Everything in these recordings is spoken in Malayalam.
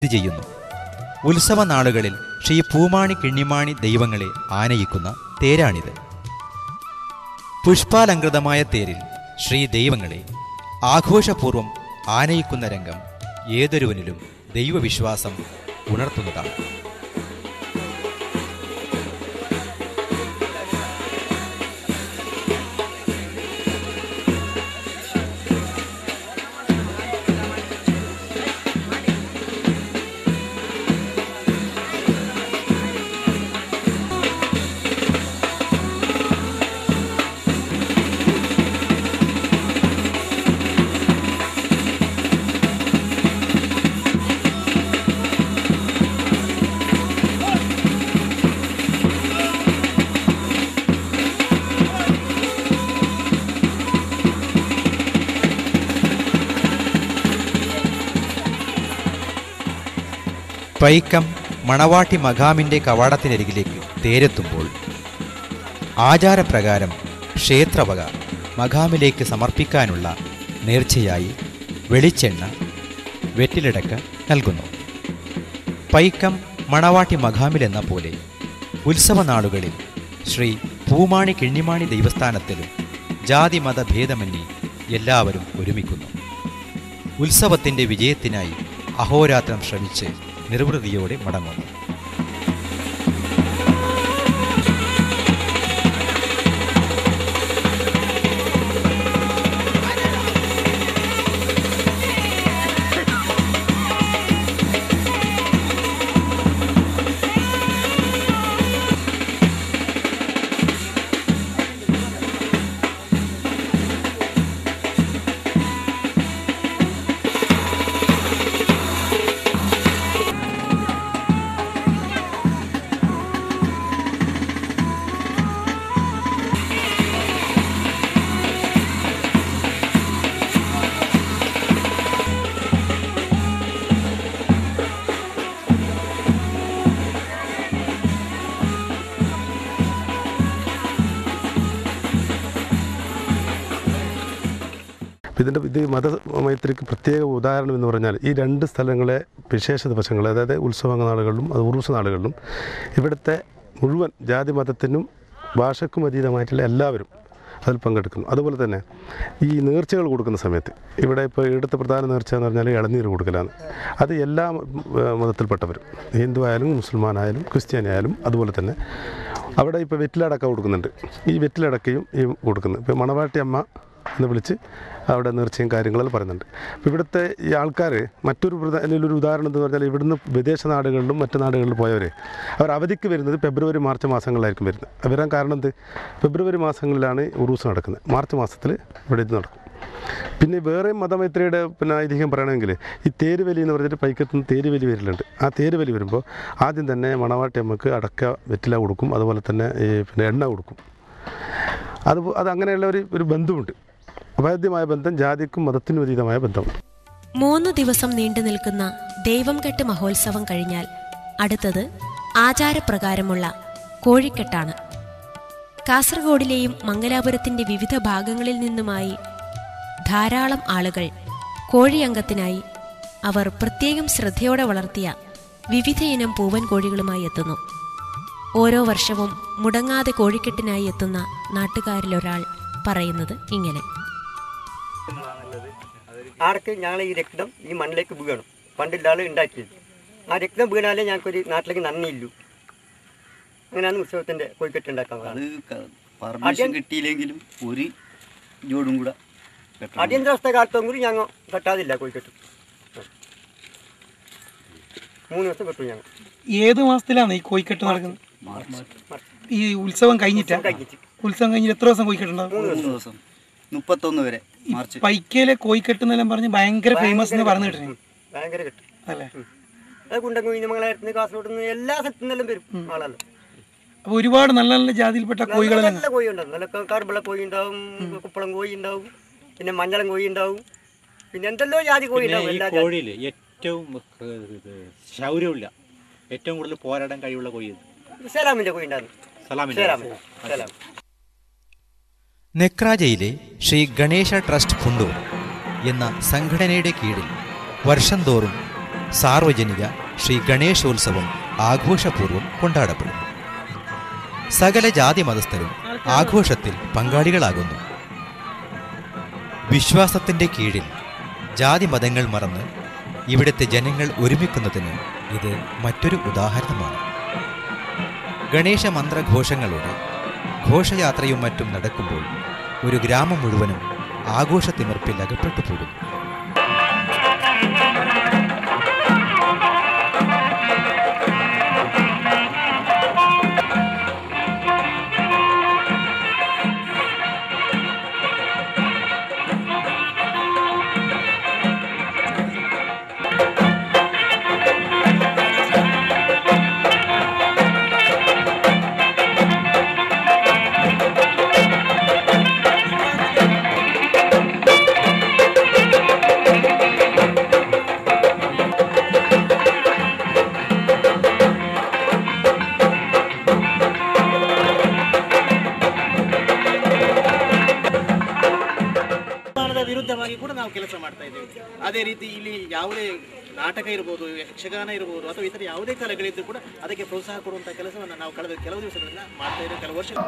സ്ഥിതി ചെയ്യുന്നു ഉത്സവ നാളുകളിൽ ശ്രീ പൂമാണി കിണ്ണിമാണി ദൈവങ്ങളെ ആനയിക്കുന്ന തേരാണിത് പുഷ്പാലങ്കൃതമായ തേരിൽ ശ്രീ ദൈവങ്ങളെ ആഘോഷപൂർവം ആനയിക്കുന്ന രംഗം ഏതൊരുവനിലും ദൈവവിശ്വാസം ഉണർത്തുന്നതാണ് പൈക്കം മണവാട്ടി മഖാമിന്റെ കവാടത്തിനരികിലേക്ക് തേരെത്തുമ്പോൾ ആചാരപ്രകാരം ക്ഷേത്രവക മഖാമിലേക്ക് സമർപ്പിക്കാനുള്ള നേർച്ചയായി വെളിച്ചെണ്ണ വെറ്റിലിടക്ക് നൽകുന്നു പൈക്കം മണവാട്ടി മഖാമിലെന്ന പോലെ ഉത്സവനാളുകളിൽ ശ്രീ പൂമാണി കിണ്ണിമാണി ദൈവസ്ഥാനത്തിലും ജാതിമത ഭേദമന്യേ എല്ലാവരും ഒരുമിക്കുന്നു ഉത്സവത്തിൻ്റെ വിജയത്തിനായി അഹോരാത്രം ശ്രമിച്ച് നിർവൃതിയോടെ മടങ്ങുന്നു ഇതിൻ്റെ ഇത് മതമൈത്രിക്ക് പ്രത്യേക ഉദാഹരണം എന്ന് പറഞ്ഞാൽ ഈ രണ്ട് സ്ഥലങ്ങളെ വിശേഷ ദിവസങ്ങൾ അതായത് ഉത്സവ നാളുകളിലും അത് ഉറുസ നാളുകളിലും ഇവിടുത്തെ മുഴുവൻ ജാതി മതത്തിനും ഭാഷക്കും അതീതമായിട്ടുള്ള എല്ലാവരും അതിൽ പങ്കെടുക്കുന്നു അതുപോലെ തന്നെ ഈ നേർച്ചകൾ കൊടുക്കുന്ന സമയത്ത് ഇവിടെ ഇപ്പോൾ ഇവിടുത്തെ പ്രധാന നേർച്ച എന്ന് പറഞ്ഞാൽ ഇളനീർ കൊടുക്കലാണ് അത് എല്ലാ ഏഹ്, മതത്തിൽപ്പെട്ടവരും ഹിന്ദു ആയാലും മുസൽമാനായാലും ക്രിസ്ത്യാനി അതുപോലെ തന്നെ അവിടെ ഇപ്പോൾ വെറ്റിലടക്ക കൊടുക്കുന്നുണ്ട് ഈ വെറ്റിലടക്കയും ഈ കൊടുക്കുന്നത് ഇപ്പോൾ മണവാട്ടി അമ്മ എന്ന് വിളിച്ച് അവിടെ നേർച്ചയും കാര്യങ്ങളെല്ലാം പറയുന്നുണ്ട് അപ്പോൾ ഇവിടുത്തെ ഈ ആൾക്കാർ മറ്റൊരു പ്രധാ- അല്ലെങ്കിൽ ഒരു ഉദാഹരണം എന്ന് പറഞ്ഞാൽ ഇവിടുന്ന് വിദേശ നാടുകളിലും മറ്റു നാടുകളിലും പോയവർ അവർ അവധിക്ക് വരുന്നത് ഫെബ്രുവരി മാർച്ച് മാസങ്ങളിലായിരിക്കും വരുന്നത് അത് വരാൻ കാരണം എന്ത് ഫെബ്രുവരി മാസങ്ങളിലാണ് ഉറൂസ് നടക്കുന്നത് മാർച്ച് മാസത്തിൽ ഇവിടെ ഇത് നടക്കും പിന്നെ വേറെ മതമൈത്രിയുടെ പിന്നെ ഐതിഹ്യം പറയണമെങ്കിൽ ഈ തേരുവലി എന്ന് പറഞ്ഞിട്ട് പൈക്കത്ത് നിന്ന് തേരുവലി വരലുണ്ട് ആ തേരുവലി വരുമ്പോൾ ആദ്യം തന്നെ മണവാട്ടി അമ്മക്ക് അടക്ക വെറ്റില കൊടുക്കും അതുപോലെ തന്നെ ഈ പിന്നെ എണ്ണ കൊടുക്കും അത് അത് അങ്ങനെയുള്ള ഒരു ഒരു ബന്ധമുണ്ട് അഭേദ്യമായ ബന്ധം ജാതിക്കും മതത്തിനും അതീതമായ ബന്ധമാണ് മൂന്ന് ദിവസം നീണ്ടു നിൽക്കുന്ന ദൈവം കെട്ട് മഹോത്സവം കഴിഞ്ഞാൽ അടുത്തത് ആചാരപ്രകാരമുള്ള കോഴിക്കെട്ടാണ് കാസർഗോഡിലെയും മംഗലാപുരത്തിന്റെ വിവിധ ഭാഗങ്ങളിൽ നിന്നുമായി ധാരാളം ആളുകൾ കോഴിയംഗത്തിനായി അവർ പ്രത്യേകം ശ്രദ്ധയോടെ വളർത്തിയ വിവിധയിനം പൂവൻ കോഴികളുമായി എത്തുന്നു ഓരോ വർഷവും മുടങ്ങാതെ കോഴിക്കെട്ടിനായി എത്തുന്ന നാട്ടുകാരിലൊരാൾ പറയുന്നത് ഇങ്ങനെ ആർക്ക് ഞങ്ങൾ ഈ രക്തം ഈ മണ്ണിലേക്ക് വീഴണം പണ്ടില്ല ആൾ ഉണ്ടാക്കിയത് ആ രക്തം വീണാലേ ഞങ്ങൾക്കൊരു നാട്ടിലേക്ക് നന്ദിയില്ലു അങ്ങനെയാണ് ഉത്സവത്തിന്റെ കൊഴുക്കെട്ട് ഉണ്ടാക്കാൻ അത് കാരണം പെർമിഷൻ ആദ്യം- കിട്ടിയില്ലെങ്കിലും ഒരു ജോഡും കൂടെ കെട്ടണം. അടിയന്തരാവസ്ഥ കാലത്തും കൂടി ഞങ്ങൾ കെട്ടാതില്ല കൊഴുക്കെട്ട് മൂന്ന് ദിവസം കെട്ടു ഞങ്ങൾ ഏത് മാസത്തിലാണ് ഈ കോഴിക്കെട്ട് നടക്കുന്നത് മാർച്ച് ഈ ഉത്സവം കഴിഞ്ഞിട്ടാ കഴിഞ്ഞിട്ട് ഉത്സവം കഴിഞ്ഞിട്ട് എത്ര ദിവസം കോഴിക്കെട്ടുണ്ടാവും മൂന്ന് ദിവസം മുപ്പത്തൊന്ന് വരെ മാർച്ച് പൈക്കയിലെ കോഴിക്കെട്ട് എന്നെല്ലാം പറഞ്ഞ് ഭയങ്കര ഫേമസ് എന്ന് പറഞ്ഞു കേട്ടിരുന്നു ഭയങ്കര കെട്ട് അല്ലേ അത് കുണ്ടംകുഞ്ഞ് മംഗളാരത്തിന് കാസർഗോഡ് നിന്ന് എല്ലാ സ്ഥലത്തു നിന്നെല്ലാം വരും ആളല്ല അപ്പൊ ഒരുപാട് നല്ല നല്ല ജാതിയിൽപ്പെട്ട കോഴികളെല്ലാം നല്ല കോഴി ഉണ്ടാവും നല്ല കാർബിള കോഴി ഉണ്ടാവും കുപ്പളം കോഴി ഉണ്ടാവും പിന്നെ മഞ്ഞളം കോഴി ഉണ്ടാവും പിന്നെ എന്തെല്ലോ ജാതി കോഴി പിന്നെ ഉണ്ടാവും ഈ എല്ലാ ജാതി കോഴിയിൽ ഏറ്റവും ഏഹ്, ഇത് ശൗര്യമില്ല ഏറ്റവും കൂടുതൽ പോരാടാൻ കഴിവുള്ള കോഴി ഇത്. സലാമിന്റെ കോഴി ഉണ്ടായിരുന്നു സലാമിന്റെ സലാം സലാം നെക്രാജയിലെ ശ്രീ ഗണേശ ട്രസ്റ്റ് ഫുണ്ടൂർ എന്ന സംഘടനയുടെ കീഴിൽ വർഷം തോറും സാർവജനിക ശ്രീ ഗണേശോത്സവം ആഘോഷപൂർവ്വം കൊണ്ടാടപ്പെടുന്നു സകല ജാതി മതസ്ഥരും ആഘോഷത്തിൽ പങ്കാളികളാകുന്നു വിശ്വാസത്തിന്റെ കീഴിൽ ജാതി മതങ്ങൾ മറന്ന് ഇവിടുത്തെ ജനങ്ങൾ ഒരുമിക്കുന്നതിന് ഇത് മറ്റൊരു ഉദാഹരണമാണ് ഗണേശ മന്ത്രഘോഷങ്ങളോടെ ഘോഷയാത്രയും മറ്റും നടക്കുമ്പോൾ ഒരു ഗ്രാമം മുഴുവനും ആഘോഷത്തിമിർപ്പിൽ അകപ്പെട്ടു പോകുന്നു ಯಕ್ಷಗಾನದ ವಿರುದ್ಧವಾಗಿ ಕೂಡ ನಾವು ಕೆಲಸ ಮಾಡ್ತಾ ಇದ್ದೇವೆ ಅದೇ ರೀತಿ ಇಲ್ಲಿ ಯಾವುದೇ ನಾಟಕ ಇರ್ಬೋದು ಯಕ್ಷಗಾನ ಇರ್ಬೋದು ಅಥವಾ ಇತರ ಯಾವುದೇ ಕಲೆಗಳಿದ್ರು ಕೂಡ ಅದಕ್ಕೆ ಪ್ರೋತ್ಸಾಹ ಕೊಡುವಂತಹ ಕೆಲಸವನ್ನು ನಾವು ಕಳೆದ ಕೆಲವು ದಿವಸಗಳಿಂದ ಮಾಡ್ತಾ ಇದ್ದೇವೆ ಕೆಲವು ವರ್ಷ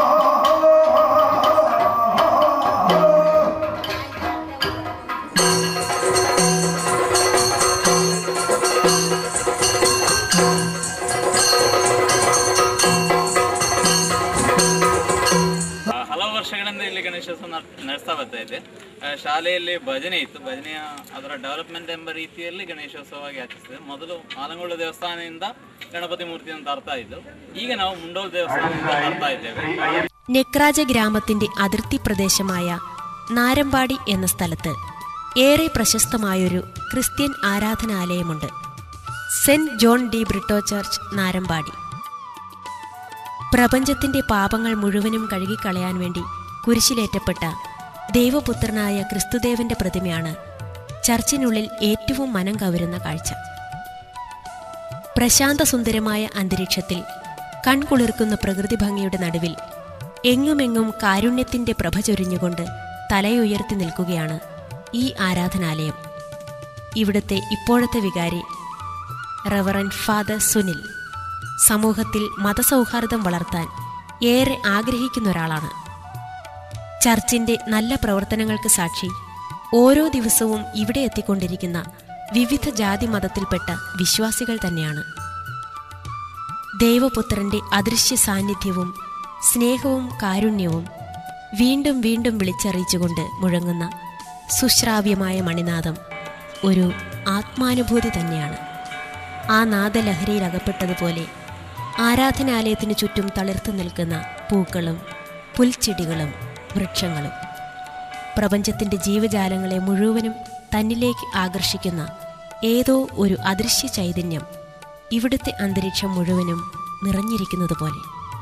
ಆ, ಹಲವು ವರ್ಷಗಳಿಂದ ಇಲ್ಲಿ ಗಣೇಶೋತ್ಸವ ನಡ್- ನಡೆಸ್ತಾ ಬರ್ತಾ ಇದೆ ಆ, ಶಾಲೆಯಲ್ಲಿ ಭಜನೆ ಇತ್ತು ಭಜನೆಯ ಅದರ ಡೆವಲಪ್ಮೆಂಟ್ ಎಂಬ ರೀತಿಯಲ್ಲಿ ಗಣೇಶೋತ್ಸವವಾಗಿ ಆಚರಿಸಿದೆ ಮೊದಲು ಆಲಂಗೋಳ ದೇವಸ್ಥಾನದಿಂದ ಗಣಪತಿ ಮೂರ್ತಿಯನ್ನು ತರ್ತಾ ಇದ್ದು ಈಗ ನಾವು ಮುಂಡೋಲ್ ದೇವಸ್ಥಾನದಿಂದ ತರ್ತಾ ಇದ್ದೇವೆ നെക്രാജ ഗ്രാമത്തിന്റെ അതിർത്തി പ്രദേശമായ നാരമ്പാടി എന്ന സ്ഥലത്ത് ഏറെ പ്രശസ്തമായൊരു ക്രിസ്ത്യൻ ആരാധനാലയമുണ്ട് saint John de Britto church Narambadi പ്രപഞ്ചത്തിന്റെ പാപങ്ങൾ മുഴുവനും കഴുകിക്കളയാൻ വേണ്ടി കുരിശിലേറ്റപ്പെട്ട ദൈവപുത്രനായ ക്രിസ്തുദേവന്റെ പ്രതിമയാണ് ചർച്ചിനുള്ളിൽ ഏറ്റവും മനം കവരുന്ന കാഴ്ച പ്രശാന്തസുന്ദരമായ അന്തരീക്ഷത്തിൽ കൺകുളിർക്കുന്ന പ്രകൃതി ഭംഗിയുടെ നടുവിൽ എങ്ങുമെങ്ങും കാരുണ്യത്തിന്റെ പ്രഭ ചൊരിഞ്ഞുകൊണ്ട് തലയുയർത്തി നിൽക്കുകയാണ് ഈ ആരാധനാലയം ഇവിടുത്തെ ഇപ്പോഴത്തെ വികാരി റവറൻ ഫാദർ സുനിൽ സമൂഹത്തിൽ മതസൗഹാർദ്ദം വളർത്താൻ ഏറെ ആഗ്രഹിക്കുന്ന ഒരാളാണ് ചർച്ചിന്റെ നല്ല പ്രവർത്തനങ്ങൾക്ക് സാക്ഷി ഓരോ ദിവസവും ഇവിടെ എത്തിക്കൊണ്ടിരിക്കുന്ന വിവിധ ജാതി മതത്തിൽപ്പെട്ട വിശ്വാസികൾ തന്നെയാണ് ദൈവപുത്രന്റെ അദൃശ്യ സാന്നിധ്യവും സ്നേഹവും കാരുണ്യവും വീണ്ടും വീണ്ടും വിളിച്ചറിയിച്ചുകൊണ്ട് മുഴങ്ങുന്ന സുശ്രാവ്യമായ മണിനാദം ഒരു ആത്മാനുഭൂതി തന്നെയാണ് ആ നാദലഹരിയിൽ അകപ്പെട്ടതുപോലെ ആരാധനാലയത്തിനു ചുറ്റും തളിർത്തു നിൽക്കുന്ന പൂക്കളും പുൽച്ചെടികളും വൃക്ഷങ്ങളും പ്രപഞ്ചത്തിൻ്റെ ജീവജാലങ്ങളെ മുഴുവനും തന്നിലേക്ക് ആകർഷിക്കുന്ന ഏതോ ഒരു അദൃശ്യ ചൈതന്യം ഇവിടുത്തെ അന്തരീക്ഷം മുഴുവനും നിറഞ്ഞിരിക്കുന്നത് പോലെ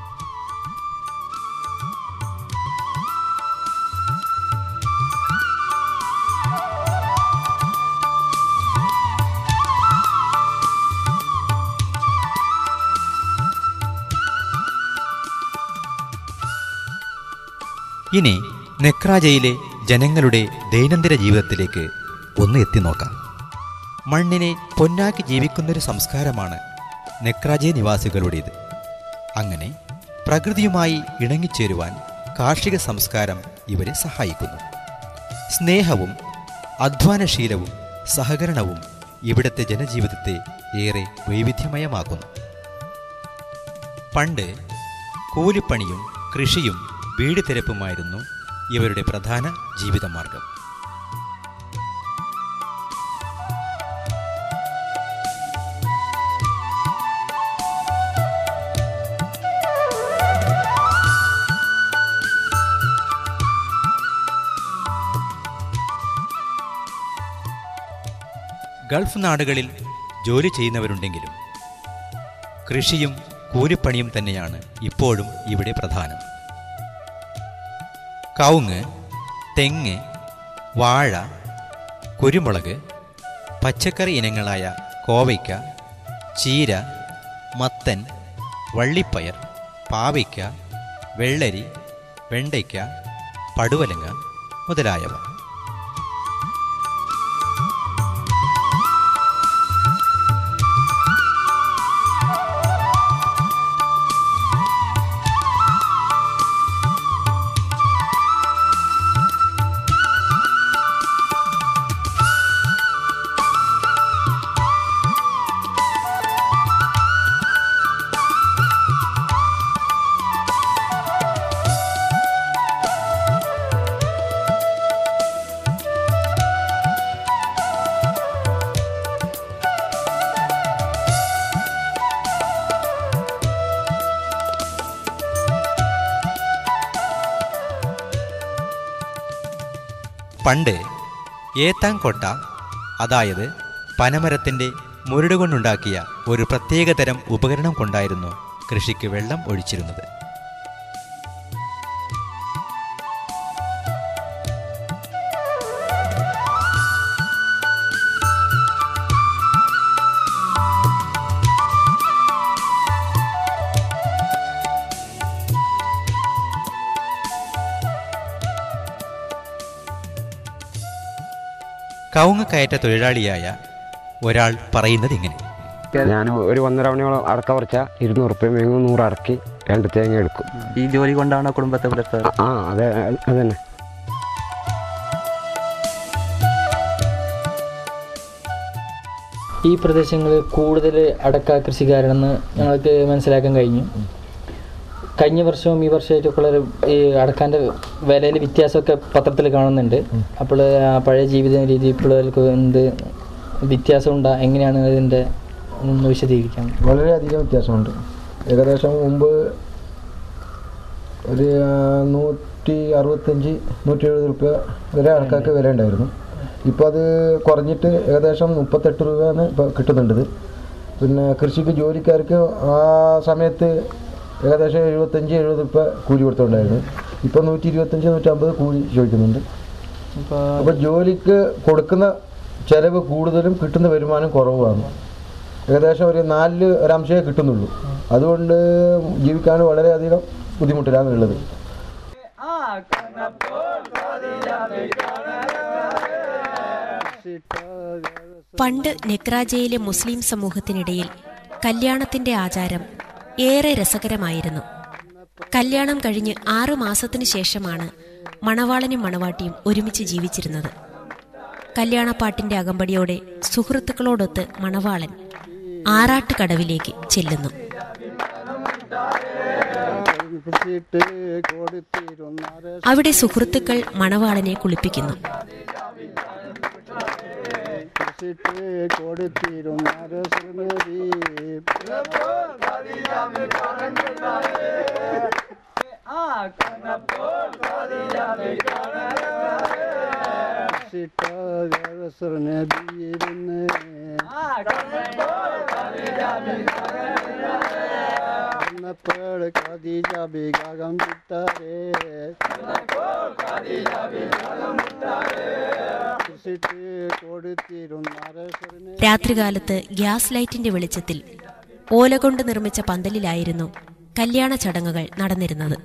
ഇനി നെക്രാജയിലെ ജനങ്ങളുടെ ദൈനംദിന ജീവിതത്തിലേക്ക് ഒന്ന് എത്തി നോക്കാം മണ്ണിനെ പൊന്നാക്കി ജീവിക്കുന്നൊരു സംസ്കാരമാണ് നെക്രാജയ നിവാസികളുടേത് അങ്ങനെ പ്രകൃതിയുമായി ഇണങ്ങിച്ചേരുവാൻ കാർഷിക സംസ്കാരം ഇവരെ സഹായിക്കുന്നു സ്നേഹവും അധ്വാനശീലവും സഹകരണവും ഇവിടുത്തെ ജനജീവിതത്തെ ഏറെ വൈവിധ്യമയമാക്കുന്നു പണ്ട് കൂലിപ്പണിയും കൃഷിയും വീട് തിരപ്പുമായിരുന്നു ഇവരുടെ പ്രധാന ജീവിതമാർഗം ഗൾഫ് നാടുകളിൽ ജോലി ചെയ്യുന്നവരുണ്ടെങ്കിലും കൃഷിയും കൂലിപ്പണിയും തന്നെയാണ് ഇപ്പോഴും ഇവിടെ പ്രധാനം കവുങ്ങ് തെങ്ങ് വാഴ കുരുമുളക് പച്ചക്കറി ഇനങ്ങളായ കോവയ്ക്ക ചീര മത്തൻ വള്ളിപ്പയർ പാവയ്ക്ക വെള്ളരി വെണ്ടയ്ക്ക പടുവലങ്ങ മുതലായവ പണ്ട് ഏത്താൻകൊട്ട അതായത് പനമരത്തിൻ്റെ മുരട് കൊണ്ടുണ്ടാക്കിയ ഒരു പ്രത്യേകതരം ഉപകരണം കൊണ്ടായിരുന്നു കൃഷിക്ക് വെള്ളം ഒഴിച്ചിരുന്നത് കവുങ്ങ് കയറ്റ തൊഴിലാളിയായ ഒരാൾ പറയുന്നത് ഇങ്ങനെ ഞാൻ ഒരു ഒന്നര മണിയോളം അടക്ക പറിച്ച ഇരുന്നൂറ് റുപ്യ മേങ്ങും നൂറ് അടക്കി രണ്ട് തേങ്ങ എടുക്കും ഈ ജോലി കൊണ്ടാണ് കുടുംബത്തെ പുലർത്താറ് ആ അതെ അത് തന്നെ ഈ പ്രദേശങ്ങളിൽ കൂടുതൽ അടക്ക കൃഷിക്കാരാണെന്ന് ഞങ്ങൾക്ക് മനസ്സിലാക്കാൻ കഴിഞ്ഞു കഴിഞ്ഞ വർഷവും ഈ വർഷമായിട്ടൊക്കെയുള്ള ഒരു ഈ അടക്കാൻ്റെ വിലയിൽ വ്യത്യാസമൊക്കെ പത്രത്തിൽ കാണുന്നുണ്ട് അപ്പോൾ ആ പഴയ ജീവിത രീതി ഇപ്പോഴർക്ക് എന്ത് വ്യത്യാസമുണ്ടോ എങ്ങനെയാണ് ഇതിൻ്റെ ഒന്ന് വിശദീകരിക്കാം വളരെയധികം വ്യത്യാസമുണ്ട് ഏകദേശം മുമ്പ് ഒരു ആ, നൂറ്റി അറുപത്തഞ്ച് നൂറ്റി എഴുപത് റുപ്യ വരെ ആൾക്കാർക്ക് വില ഉണ്ടായിരുന്നു ഇപ്പോൾ അത് കുറഞ്ഞിട്ട് ഏകദേശം മുപ്പത്തെട്ട് രൂപയാണ് ഇപ്പോൾ കിട്ടുന്നുണ്ടത് പിന്നെ കൃഷിക്ക് ജോലിക്കാർക്ക് ആ സമയത്ത് ഏകദേശം എഴുപത്തഞ്ച് എഴുപത് റുപ്യ കൂലി കൊടുത്തുണ്ടായിരുന്നു ഇപ്പോൾ നൂറ്റി ഇരുപത്തഞ്ച് നൂറ്റമ്പത് കൂലി ചോദിക്കുന്നുണ്ട് അപ്പോൾ ജോലിക്ക് കൊടുക്കുന്ന ചിലവ് കൂടുതലും കിട്ടുന്ന വരുമാനം കുറവാണ് ഏകദേശം ഒരു നാലില് ഒരംശമേ കിട്ടുന്നുള്ളൂ അതുകൊണ്ട് ജീവിക്കാൻ വളരെയധികം ബുദ്ധിമുട്ടിലാണ് ഉള്ളത് പണ്ട് നെക്രാജയിലെ മുസ്ലിം സമൂഹത്തിനിടയിൽ കല്യാണത്തിന്റെ ആചാരം ഏറെ രസകരമായിരുന്നു കല്യാണം കഴിഞ്ഞ് ആറു മാസത്തിനു ശേഷമാണ് മണവാളനും മണവാട്ടിയും ഒരുമിച്ച് ജീവിച്ചിരുന്നത് കല്യാണപ്പാട്ടിന്റെ അകമ്പടിയോടെ സുഹൃത്തുക്കളോടൊത്ത് മണവാളൻ ആറാട്ടുകടവിലേക്ക് ചെല്ലുന്നു അവിടെ സുഹൃത്തുക്കൾ മണവാളനെ കുളിപ്പിക്കുന്നു രാത്രികാലത്ത് ഗ്യാസ് ലൈറ്റിന്റെ വെളിച്ചത്തിൽ ഓല കൊണ്ട് നിർമ്മിച്ച പന്തലിലായിരുന്നു കല്യാണ ചടങ്ങുകൾ നടന്നിരുന്നത്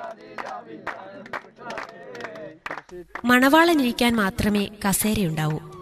മണവാളനിരിക്കാൻ മാത്രമേ കസേരയുണ്ടാവൂ